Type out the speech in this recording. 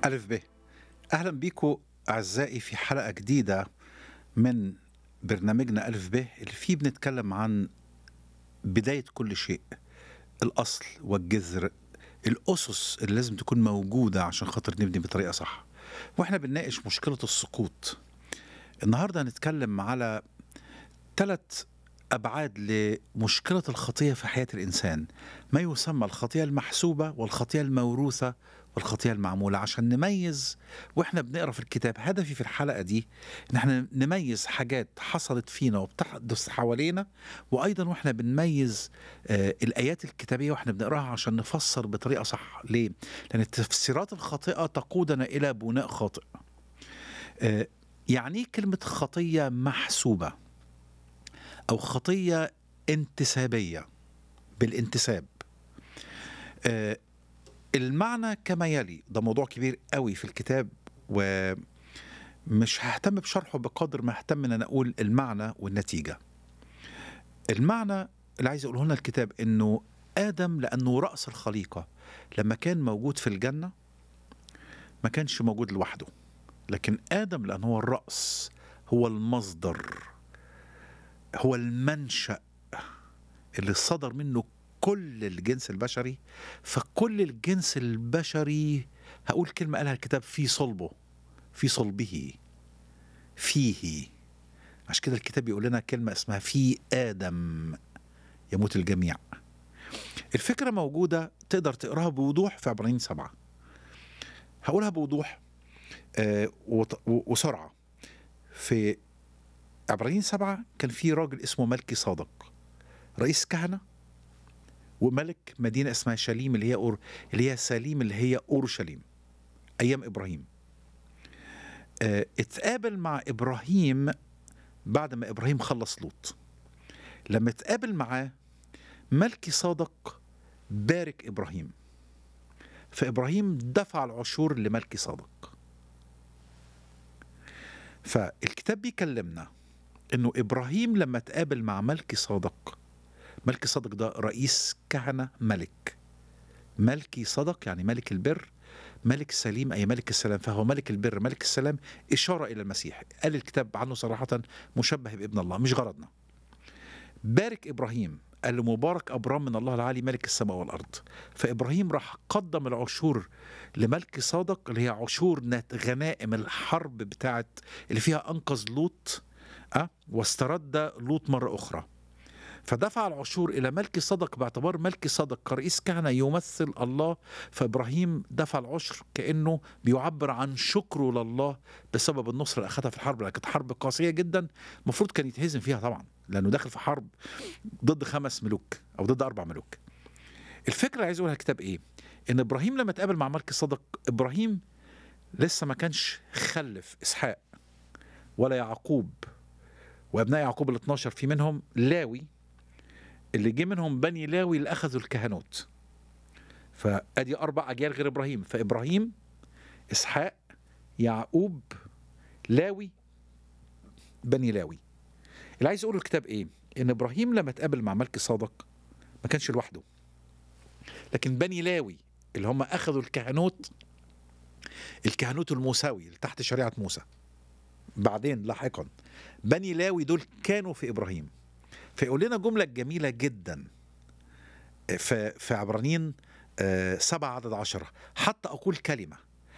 ألف ب أهلا بيكم أعزائي في حلقة جديدة من برنامجنا ألف ب اللي فيه بنتكلم عن بداية كل شيء الأصل والجذر الأسس اللي لازم تكون موجودة عشان خاطر نبني بطريقة صح وإحنا بنناقش مشكلة السقوط النهاردة هنتكلم على ثلاث أبعاد لمشكلة الخطية في حياة الإنسان ما يسمى الخطية المحسوبة والخطية الموروثة والخطية المعمولة عشان نميز واحنا بنقرا في الكتاب هدفي في الحلقة دي ان احنا نميز حاجات حصلت فينا وبتحدث حوالينا وايضا واحنا بنميز آه الايات الكتابية واحنا بنقراها عشان نفسر بطريقة صح ليه؟ لان التفسيرات الخاطئة تقودنا الى بناء خاطئ آه يعني ايه كلمة خطية محسوبة او خطية انتسابية بالانتساب آه المعنى كما يلي ده موضوع كبير قوي في الكتاب ومش ههتم بشرحه بقدر ما اهتم ان انا اقول المعنى والنتيجه المعنى اللي عايز اقوله لنا الكتاب انه ادم لانه راس الخليقه لما كان موجود في الجنه ما كانش موجود لوحده لكن ادم لانه هو الراس هو المصدر هو المنشا اللي صدر منه كل الجنس البشري فكل الجنس البشري هقول كلمة قالها الكتاب في صلبه في صلبه فيه عشان كده الكتاب بيقول لنا كلمة اسمها في آدم يموت الجميع الفكرة موجودة تقدر تقراها بوضوح في عبرانيين سبعة هقولها بوضوح آه وسرعة في عبرانيين سبعة كان في راجل اسمه ملكي صادق رئيس كهنة وملك مدينه اسمها شاليم اللي هي أور... اللي هي سليم اللي هي اورشليم ايام ابراهيم آه اتقابل مع ابراهيم بعد ما ابراهيم خلص لوط لما اتقابل معاه ملكي صادق بارك ابراهيم فابراهيم دفع العشور لملكي صادق فالكتاب بيكلمنا انه ابراهيم لما اتقابل مع ملكي صادق ملكي صدق ده رئيس كهنة ملك ملكي صدق يعني ملك البر ملك سليم أي ملك السلام فهو ملك البر ملك السلام إشارة إلى المسيح قال الكتاب عنه صراحة مشبه بابن الله مش غرضنا بارك إبراهيم قال له مبارك أبرام من الله العالي ملك السماء والأرض فإبراهيم راح قدم العشور لملك صادق اللي هي عشور غنائم الحرب بتاعت اللي فيها أنقذ لوط أه؟ واسترد لوط مرة أخرى فدفع العشور إلى ملك صدق باعتبار ملك صدق كرئيس كهنة يمثل الله فإبراهيم دفع العشر كأنه بيعبر عن شكره لله بسبب النصر اللي أخذها في الحرب لأنها كانت حرب قاسية جدا المفروض كان يتهزم فيها طبعا لأنه داخل في حرب ضد خمس ملوك أو ضد أربع ملوك الفكرة اللي عايز أقولها الكتاب إيه؟ إن إبراهيم لما اتقابل مع ملك صدق إبراهيم لسه ما كانش خلف إسحاق ولا يعقوب وابناء يعقوب ال 12 في منهم لاوي اللي جه منهم بني لاوي اللي اخذوا الكهنوت فادي اربع اجيال غير ابراهيم فابراهيم اسحاق يعقوب لاوي بني لاوي اللي عايز اقوله الكتاب ايه ان ابراهيم لما اتقابل مع ملك صادق ما كانش لوحده لكن بني لاوي اللي هم اخذوا الكهنوت الكهنوت الموسوي اللي تحت شريعه موسى بعدين لاحقا بني لاوي دول كانوا في ابراهيم فيقول لنا جملة جميلة جدا في في عبرانيين سبعة عدد عشرة حتى أقول كلمة